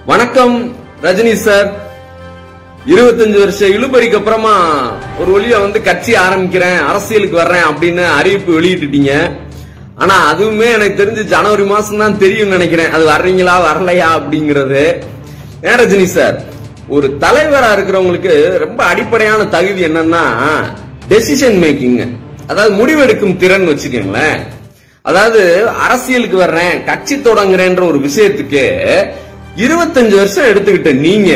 வணக்கம் ரஜினி சார் இருபத்தஞ்சு வருஷம் இழுபறிக்கு அப்புறமா ஒரு வழியா வந்து கட்சி ஆரம்பிக்கிறேன் அரசியலுக்கு வர்றேன் அப்படின்னு அறிவிப்பு வெளியிட்டுட்டீங்க ஆனா அதுவுமே எனக்கு தெரிஞ்சு ஜனவரி மாசம் தான் தெரியும் நினைக்கிறேன் அது வர்றீங்களா வரலையா அப்படிங்கறது ஏன் ரஜினி சார் ஒரு தலைவரா இருக்கிறவங்களுக்கு ரொம்ப அடிப்படையான தகுதி என்னன்னா டெசிஷன் மேக்கிங் அதாவது முடிவெடுக்கும் திறன் வச்சுக்கோங்களேன் அதாவது அரசியலுக்கு வர்றேன் கட்சி தொடங்குறேன்ற ஒரு விஷயத்துக்கு இருபத்தஞ்சு வருஷம் எடுத்துக்கிட்ட நீங்க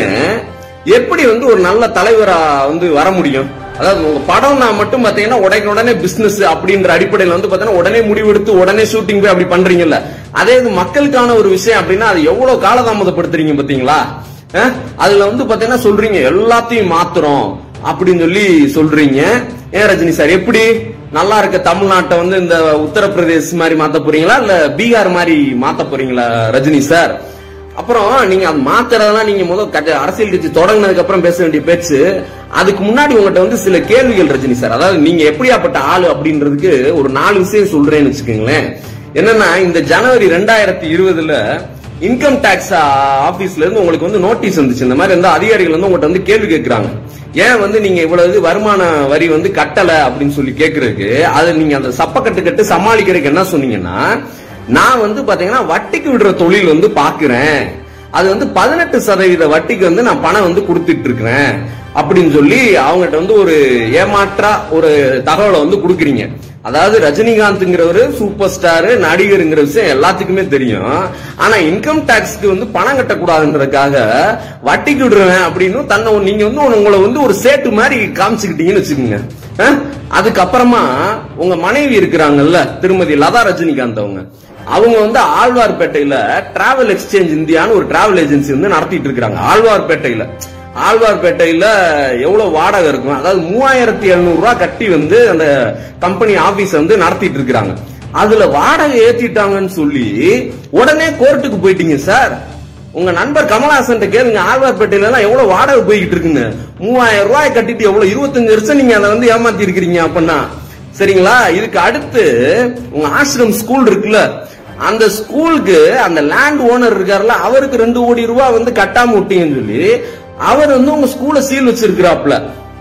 எப்படி வந்து ஒரு நல்ல தலைவரா வந்து வர முடியும் அதாவது உங்க படம்னா மட்டும் பாத்தீங்கன்னா உடனே உடனே பிசினஸ் அப்படின்ற அடிப்படையில வந்து பாத்தீங்கன்னா உடனே முடிவெடுத்து உடனே ஷூட்டிங் போய் அப்படி பண்றீங்கல்ல அதே இது மக்களுக்கான ஒரு விஷயம் அப்படின்னா அது எவ்வளவு காலதாமதப்படுத்துறீங்க பாத்தீங்களா அஹ்? அதுல வந்து பாத்தீங்கன்னா சொல்றீங்க எல்லாத்தையும் மாத்துறோம் அப்படின்னு சொல்லி சொல்றீங்க ஏன் ரஜினி சார் எப்படி நல்லா இருக்க தமிழ்நாட்டை வந்து இந்த உத்தரப்பிரதேஷ் மாதிரி மாத்த போறீங்களா இல்ல பீகார் மாதிரி மாத்த போறீங்களா ரஜினி சார் அப்புறம் நீங்க அது மாத்துறதெல்லாம் நீங்க முதல் கட்சி- அரசியல் கட்சி தொடங்கினதுக்கு அப்புறம் பேச வேண்டிய பேச்சு அதுக்கு முன்னாடி உங்ககிட்ட வந்து சில கேள்விகள் ரஜினி சார் அதாவது நீங்க எப்படியாப்பட்ட ஆளு அப்படின்றதுக்கு ஒரு நாலு விஷயம் சொல்றேன்னு வச்சுக்கோங்களேன் என்னன்னா இந்த ஜனவரி ரெண்டாயிரத்தி இருபதுல இன்கம் டாக்ஸ் ஆபீஸ்ல இருந்து உங்களுக்கு வந்து நோட்டீஸ் வந்துச்சு இந்த மாதிரி வந்து அதிகாரிகள் வந்து உங்கள்கிட்ட வந்து கேள்வி கேட்கறாங்க ஏன் வந்து நீங்க இவ்வளவு வருமான வரி வந்து கட்டல அப்படின்னு சொல்லி கேக்குறதுக்கு அதை நீங்க அந்த சப்பக்கட்டு கட்டு சமாளிக்கிறதுக்கு என்ன சொன்னீங்கன்னா நான் வந்து பாத்தீங்கன்னா வட்டிக்கு விடுற தொழில் வந்து பாக்குறேன் அது வந்து பதினெட்டு சதவீத வட்டிக்கு வந்து நான் பணம் வந்து கொடுத்துட்டு இருக்கிறேன் அப்படின்னு சொல்லி அவங்ககிட்ட வந்து ஒரு ஏமாற்றா ஒரு தகவலை வந்து கொடுக்குறீங்க அதாவது ரஜினிகாந்த்ங்கிறவரு சூப்பர் ஸ்டார் நடிகருங்கிற விஷயம் எல்லாத்துக்குமே தெரியும் ஆனா இன்கம் டாக்ஸ்க்கு வந்து பணம் கட்டக்கூடாதுன்றதுக்காக வட்டிக்கு விடுறேன் அப்படின்னு தன்னை நீங்க வந்து உங்களை வந்து ஒரு சேட்டு மாதிரி காமிச்சுக்கிட்டீங்கன்னு வச்சுக்கோங்க அஹ்? அதுக்கப்புறமா உங்க மனைவி இருக்கிறாங்கல்ல திருமதி லதா ரஜினிகாந்த் அவங்க அவங்க வந்து ஆழ்வார்பேட்டையில டிராவல் எக்ஸ்சேஞ்ச் இந்தியான்னு ஒரு டிராவல் ஏஜென்சி வந்து நடத்திட்டு இருக்காங்க ஆழ்வார்பேட்டையில ஆழ்வார்பேட்டையில எவ்வளவு வாடகை இருக்கும் அதாவது மூவாயிரத்தி எழுநூறு ரூபாய் கட்டி வந்து அந்த கம்பெனி ஆபீஸ் வந்து நடத்திட்டு இருக்காங்க அதுல வாடகை ஏத்திட்டாங்கன்னு சொல்லி உடனே கோர்ட்டுக்கு போயிட்டீங்க சார் உங்க நண்பர் கமலஹாசன் கேளுங்க ஆழ்வார்பேட்டையில எல்லாம் எவ்வளவு வாடகை போய்கிட்டு இருக்குன்னு மூவாயிரம் ரூபாய் கட்டிட்டு எவ்வளவு இருபத்தஞ்சு வருஷம் நீங்க அதை வந்து ஏமாத்தி இருக்கிறீங்க அப்படின்னா சரிங்களா இதுக்கு அடுத்து உங்க ஆசிரம் ஸ்கூல் இருக்குல்ல அந்த ஸ்கூலுக்கு அந்த லேண்ட் ஓனர் இருக்காருல்ல அவருக்கு ரெண்டு கோடி ரூபாய் வந்து கட்டாம விட்டீங்கன்னு சொல்லி அவர் வந்து உங்க ஸ்கூலை சீல் வச்சிருக்கிறாப்ல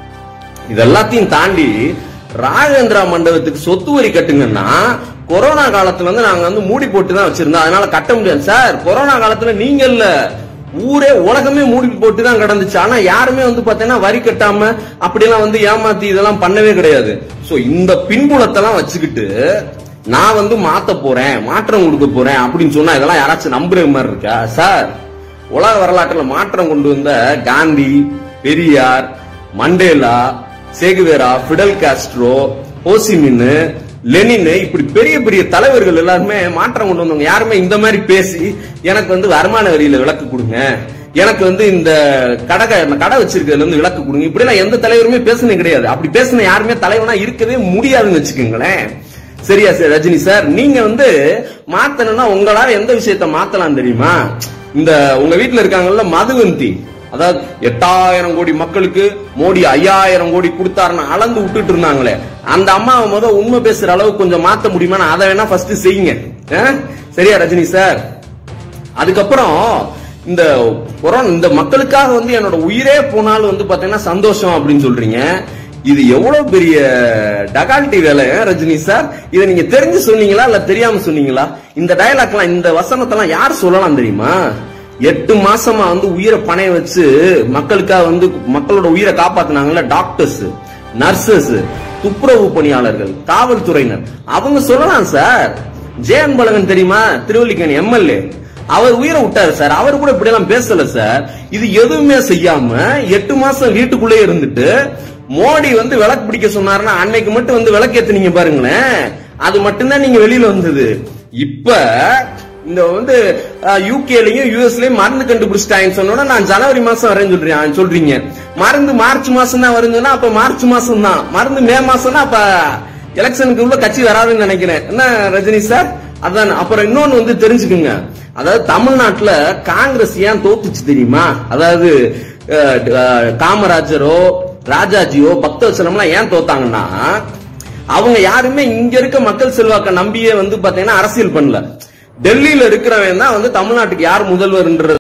இது எல்லாத்தையும் தாண்டி ராகேந்திரா மண்டபத்துக்கு சொத்து வரி கட்டுங்கன்னா கொரோனா காலத்துல வந்து நாங்க வந்து மூடி போட்டு தான் வச்சிருந்தோம் அதனால கட்ட முடியாது சார் கொரோனா காலத்துல நீங்க இல்ல ஊரே உலகமே மூடி போட்டு தான் கிடந்துச்சு ஆனா யாருமே வந்து பாத்தீங்கன்னா வரி கட்டாம அப்படியெல்லாம் வந்து ஏமாத்தி இதெல்லாம் பண்ணவே கிடையாது சோ இந்த பின்புலத்தெல்லாம் வச்சுக்கிட்டு நான் வந்து மாத்த போறேன் மாற்றம் கொடுக்க போறேன் அப்படின்னு சொன்னா இதெல்லாம் யாராச்சும் நம்புற மாதிரி இருக்கா சார் உலக வரலாற்றுல மாற்றம் கொண்டு வந்த Gandhi Periyar Mandela Che Guevara Fidel Castro Ho Chi Minh Lenin இப்படி பெரிய பெரிய தலைவர்கள் எல்லாருமே மாற்றம் கொண்டு வந்தவங்க யாருமே இந்த மாதிரி பேசி எனக்கு வந்து வருமான வரியில விளக்கு கொடுங்க எனக்கு வந்து இந்த கடை க- கடை வச்சிருக்கிறதுல இருந்து விளக்கு கொடுங்க இப்படி எல்லாம் எந்த தலைவருமே பேசுனது கிடையாது அப்படி பேசின யாருமே தலைவனா இருக்கவே முடியாதுன்னு வச்சுக்கோங்களேன் சரியா சார் ரஜினி சார் நீங்க வந்து மாத்தணும்னா உங்களால எந்த விஷயத்த மாத்தலாம் தெரியுமா இந்த உங்க வீட்டுல இருக்காங்கல்ல மதுவந்தி அதாவது எட்டாயிரம் கோடி மக்களுக்கு மோடி ஐயாயிரம் கோடி கொடுத்தாருன்னு அளந்து விட்டுட்டு இருந்தாங்களே அந்த அம்மாவை முத உண்மை பேசுற அளவுக்கு கொஞ்சம் மாத்த முடியுமா அதை வேணா ஃபர்ஸ்ட் செய்யுங்க ஆ? சரியா ரஜினி சார் அதுக்கப்புறம் இந்த கொரோனா இந்த மக்களுக்காக வந்து என்னோட உயிரே போனாலும் வந்து பாத்தீங்கன்னா சந்தோஷம் அப்படின்னு சொல்றீங்க இது எவ்வளவு பெரிய டகால்டி வேலை ஏன் ரஜினி சார் இதை நீங்க தெரிஞ்சு சொன்னீங்களா இல்ல தெரியாம சொன்னீங்களா இந்த டயலாக்லாம் இந்த வசனத்தெல்லாம் யார் சொல்லலாம் தெரியுமா எட்டு மாசமா வந்து உயிரை பணைய வச்சு மக்களுக்காக வந்து மக்களோட உயிரை காப்பாத்துனாங்கல்ல டாக்டர்ஸ் நர்சஸ் துப்புரவு பணியாளர்கள் காவல்துறையினர் அவங்க சொல்லலாம் சார் ஜெயன் பலகன் தெரியுமா திருவல்லிக்கேணி எம்எல்ஏ அவர் உயிரை விட்டாரு சார் அவர் கூட இப்படி எல்லாம் பேசல சார் இது எதுவுமே செய்யாம எட்டு மாசம் வீட்டுக்குள்ளே இருந்துட்டு மோடி வந்து விளக்கு பிடிக்க சொன்னாருன்னா அன்னைக்கு மட்டும் வந்து விளக்கு ஏத்துனீங்க பாருங்களேன் அது மட்டும்தான் நீங்க வெளியில வந்தது இப்ப இந்த வந்து யூகேலயும் யூஎஸ்லயும் மருந்து கண்டுபிடிச்சிட்டாங்கன்னு சொன்னோட நான் ஜனவரி மாசம் வரேன்னு சொல்றேன் சொல்றீங்க மருந்து மார்ச் மாசம் தான் வருதுன்னா அப்ப மார்ச் மாசம் தான் மருந்து மே மாசம்னா அப்ப எலெக்ஷனுக்கு உள்ள கட்சி வராதுன்னு நினைக்கிறேன் என்ன ரஜினி சார் அதான் அப்புறம் இன்னொன்னு வந்து தெரிஞ்சுக்குங்க அதாவது தமிழ்நாட்டுல காங்கிரஸ் ஏன் தோத்துச்சு தெரியுமா அதாவது அஹ், அஹ், காமராஜரோ ராஜாஜியோ பக்தவச்சலம்லாம் ஏன் தோத்தாங்கன்னா அவங்க யாருமே இங்க இருக்க மக்கள் செல்வாக்க நம்பியே வந்து பாத்தீங்கன்னா அரசியல் பண்ணல டெல்லியில இருக்கிறவன் தான் வந்து தமிழ்நாட்டுக்கு யார் முதல்வர்ன்ற